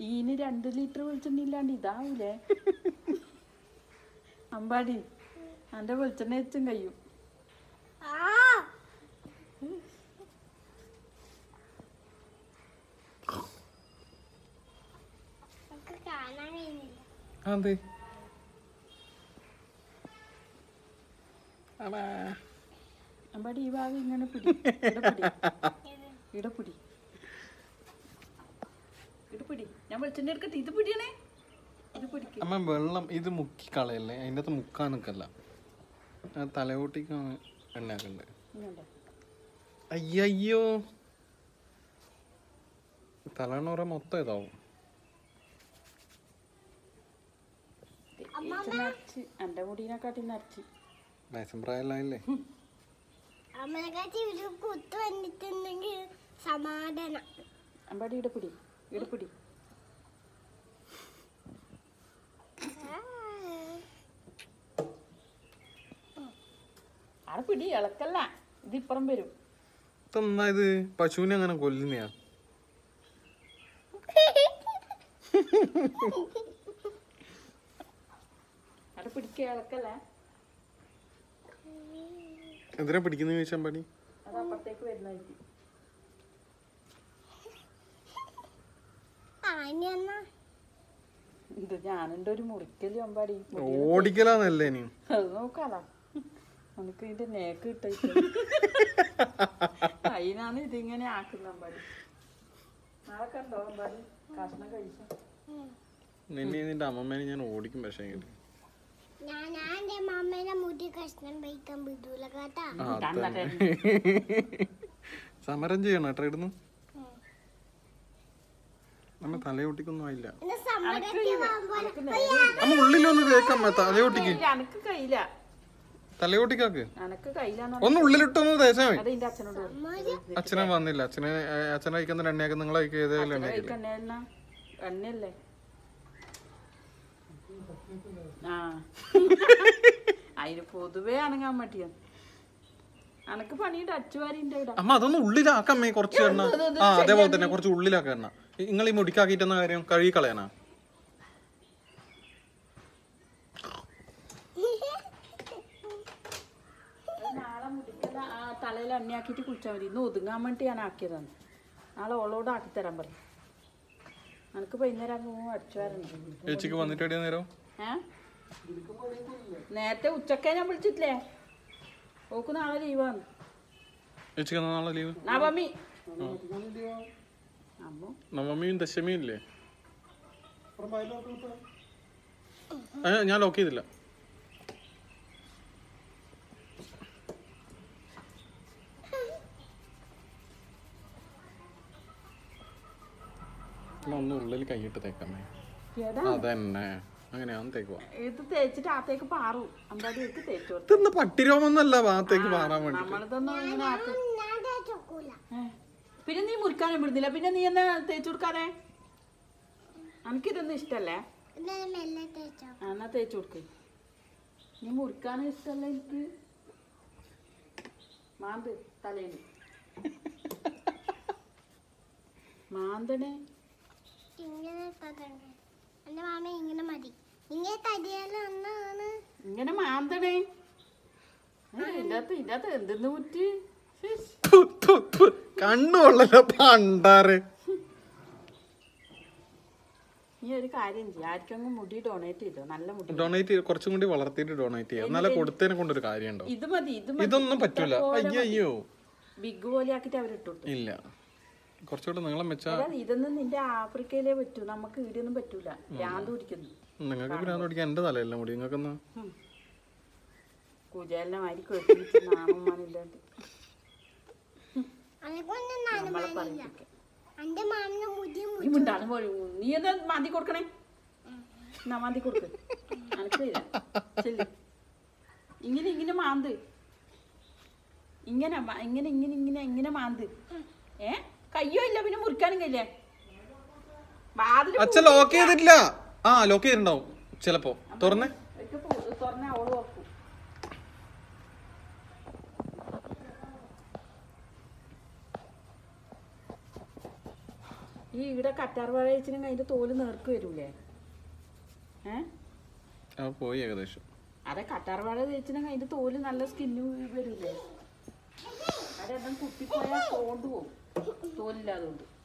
ഈന് രണ്ട് ലിറ്റർ വെളിച്ചെണ്ണ ഇല്ലാണ്ട് ഇതാവൂലേ അമ്പാടി എൻ്റെ വെളിച്ചെണ്ണ വെച്ചും കഴിയും കാണാൻ കഴിയുന്നില്ല അതെ ആടാ. അമ്പാടി ഈ ഭാഗം ഇങ്ങനെ പിടി ഇവിടെ പിടി ഇവിടെ പിടി ഇവിടെ പിടി ഞാൻ വെളിച്ചെണ്ണ എടുക്കട്ടെ ഇത് പിടിയണേ ഇത് പിടിക്ക് അമ്മ വെള്ളം ഇത് മുക്കി കളയല്ലേ അതിൻ്റെ അകത്ത് മുക്കാൻ നിൽക്കല്ല തലയോട്ടിക്കാണ് എണ്ണയാക്കണ്ടേ ഇങ്ങോട്ട് അയ്യോ തലണ്ണ മൊത്തം ഇതാവും നരച്ച് എൻ്റെ മുടീനെക്കാട്ടി നരച്ച് വയസ്സും പ്രായമില്ലേ അമ്മനെക്കാട്ടി ഒരു കുത്ത് വന്നിട്ടുണ്ടെങ്കിൽ സമാധാനം അമ്പാടി ഇവിടെ പിടി ഇവിടെ പിടി അവിടെ പിടി ഇളക്കല്ല ഇത് ഇപ്പുറം വരും ഇതെന്നാ ഇത് പശുവിനെ അങ്ങനെ കൊല്ലുന്നയാ അവിടെ പിടിക്ക ഇളക്കല്ല എന്തിനാ പിടിക്കുന്ന ചോദിച്ചാൽ പണി അത് അപ്പുറത്തേക്ക് വരുന്നതായിരിക്കും ആ ഇനി എന്നാ ഇത് ഞാനെൻ്റെ ഒരു മുറിക്കല് അമ്പാടി ഓടിക്കലാന്നല്ലേ ഇനി അത് നോക്കാലോ നമുക്ക് ഇതിന്റെ നേക്ക് കിട്ടിട്ട് അതിനാണ് ഇതിങ്ങനെ ആക്കുന്ന അമ്പാടി നാളെ കണ്ടോ അമ്പാടി കഷ്ണം കഴിച്ചു നിന്നെ നിന്റെ അമ്മമ്മേനെ ഞാൻ ഓടിക്കും പക്ഷേ എങ്കിൽ ഞാൻ ഞാൻ എൻ്റെ മമ്മേനെ മുടി കഷ്ണം വയ്ക്കാൻ വിടൂല കേട്ടാ സമരം ചെയ്യണം കേട്ടോ ഇടുന്നു നമ്മ തലയോട്ടിക്കൊന്നും ആയില്ല എന്നെ സമ്മതത്തിൽ പോകുമ്പോൾ അമ്മ ഉള്ളിലൊന്ന് തേക്കമ്മ തലയോട്ടിക്ക് അനക്ക് കയ്യില തലയോട്ടിക്കാക്ക് അനക്ക് കയ്യിലാന്ന് ഒന്ന് ഉള്ളിലിട്ടൊന്ന് തേച്ചാ മതി അത് എന്റെ അച്ഛനോട് പറഞ്ഞു. അച്ഛനെ വന്നില്ല അച്ഛനെ അച്ഛനെ അയക്കുന്ന എണ്ണയാക്ക് നിങ്ങൾ അയക്കുക ഏതെങ്കിലും അച്ഛനെ എണ്ണയാക്കില്ല കഴിക്കണ്ട എണ്ണ എണ്ണയല്ലേ ആ അതിന് പൊതുവേ അനങ്ങാൻ മടിയാ അനക്ക് പണിയുടെ അച്ചുവാരിന്റെ ഇവിടെ അമ്മ അതൊന്ന് ഉള്ളിലാക്കമ്മേ കുറച്ച് എണ്ണ ആ അതേപോലെ തന്നെ കുറച്ച് ഉള്ളിലാക്ക എണ്ണ നിങ്ങൾ ഈ മുടിക്കാക്കിട്ടെന്ന കാര്യം കഴുകി കളയാനാ നാളെ മുടിക്കല ആ തലയിൽ എണ്ണയാക്കിയിട്ട് കുളിച്ചാൽ മതി ഇന്ന് ഒതുങ്ങാൻ വേണ്ടി ഞാൻ ആക്കിയതാണ് നാളെ ഓളോട് ആക്കിത്തരാൻ പറയും എനിക്ക് വൈകുന്നേരം ആകുമ്പോൾ അടിച്ചു വരണ്ട് ചേച്ചിക്ക് വന്നിട്ട് എവിടെയാ നേരം ഏ നേരത്തെ ഉച്ചക്കേ ഞാൻ വിളിച്ചിട്ടില്ലേ ഓക്ക് നാളെ ലീവാണ് ചേച്ചിക്ക് എന്നാ നാളെ ലീവ് നവമി അമ്മ നവമിയും ദശമിയും ഇല്ലേ ഏ, ഞാൻ ലോക്ക് ചെയ്തില്ല അമ്മ ഒന്ന് ഉള്ളിൽ കൈയിട്ട് തേക്കമ്മേ എടാ അതന്നെ അങ്ങനെയാന്ന് തേക്കുവാ ഇത് തേച്ചിട്ട് ആത്തേക്ക് പാറു അമ്പാടി എടുത്ത് തേച്ചു കൊടുത്തു ഇതൊന്ന് പട്ടിരോമൊന്നല്ല ഭാഗത്തേക്ക് മാറാൻ വേണ്ടി നമ്മളിതൊന്നും ഇങ്ങനെ ആക്കി ഞാൻ തേച്ചോക്കൂല ഏ. പിന്നെ നീ മുറിക്കാനും വിടുന്നില്ല പിന്നെ നീ എന്നാ തേച്ചു കൊടുക്കാതെ എനിക്കിതൊന്നും ഇഷ്ടല്ലേ എന്നാലും മെല്ലെ തേച്ചോ ആ, എന്നാ തേച്ചു കൊടുക്ക് നീ മുറിക്കാനും ഇഷ്ടല്ല എനിക്ക് മാന്ത് തലേന്ന് മാന്തണേ ഇങ്ങനെ തതണ്ട് എൻ്റെ മാമ ഇങ്ങനെ മതി ഇങ്ങനെ തടിയാലും ഒന്നാണ് ഇങ്ങനെ മാന്തണേ ഇതിൻ്റെ അകത്ത് ഇതിൻ്റെ അകത്ത് എന്തെന്ന് കുറ്റി ഥു, ഥു, ഥു. കണ്ണുള്ളല്ലോ പണ്ടാറ് നീ ഒരു കാര്യം ചെയ്യ ആർക്കെങ്കിലും മുടി ഡൊണേറ്റ് ചെയ്തോ നല്ല മുടി ഡൊണേറ്റ് കുറച്ചും കൂടി വളർത്തിയിട്ട് ഡൊണേറ്റ് ചെയ്യാം എന്നാലേ കൊടുത്തതിനെ കൊണ്ടൊരു കാര്യം ഉണ്ടാവും ഇത് മതി ഇത് മതി ഇതൊന്നും പറ്റൂല അയ്യോ അയ്യോ ബിഗ് പോലെ ആക്കിട്ട് അവരിട്ടു ഇല്ല കുറച്ചുകൂടെ നീളം വെച്ചാ എടാ, ഇതൊന്നും നിന്റെ ആഫ്രിക്കയിലേ പറ്റൂ നമുക്ക് ഇവിടെയൊന്നും പറ്റൂല ഭ്രാന്ത് പിടിക്കുന്നു നിങ്ങൾക്ക് നിങ്ങൾക്ക് ഭ്രാന്ത് പിടിക്കാൻ എന്റെ തലയല്ല മുടി നിങ്ങൾക്കൊന്ന് കുചേലിനെ മാതിരി കെട്ടിയിട്ട് നാമമാനില്ലാണ്ട് അനക്കൊന്നും നമ്മളെ നാലുമാനില്ല പറയിപ്പിക്കാം എൻ്റെ മാമിന് മുടി നീ മിണ്ടാണ് പോയി നീ എന്താ മാന്തി കൊടുക്കണേ എന്നാ മാന്തി കൊടുക്ക് അനക്ക് തരാം ചെല്ല് ഇങ്ങനെ ഇങ്ങനെ മാന്ത് ഇങ്ങനെ മ- ഇങ്ങനെ ഇങ്ങനെ ഇങ്ങനെ ഇങ്ങനെ മാന്ത് ഏ കയ്യോ ഇല്ല പിന്നെ മുറിക്കാനും കഴിയില്ലേ വാതില് അച്ഛൻ ലോക്ക് ചെയ്തിട്ടില്ല ആ ലോക്ക് ചെയ്തിട്ടുണ്ടാവും ചിലപ്പോ തുറന്നേ തുറന്ന ഓള് ഓർക്കും ഈ ഇവിടെ കറ്റാർ വാഴ വെച്ചിട്ടുണ്ടെങ്കിൽ അതിന്റെ തോല് നേർക്ക് വരൂലേ ഏ ആ പോയി ഏകദേശം അതെ കറ്റാർ വാഴ തേച്ചിട്ടുണ്ടെങ്കിൽ അതിന്റെ തോല് നല്ല സ്കിന്ന് വരൂലേ അതെല്ലാം കുത്തിപ്പോയാൽ തോണ്ട് പോവും തോലില്ലാതുകൊണ്ട്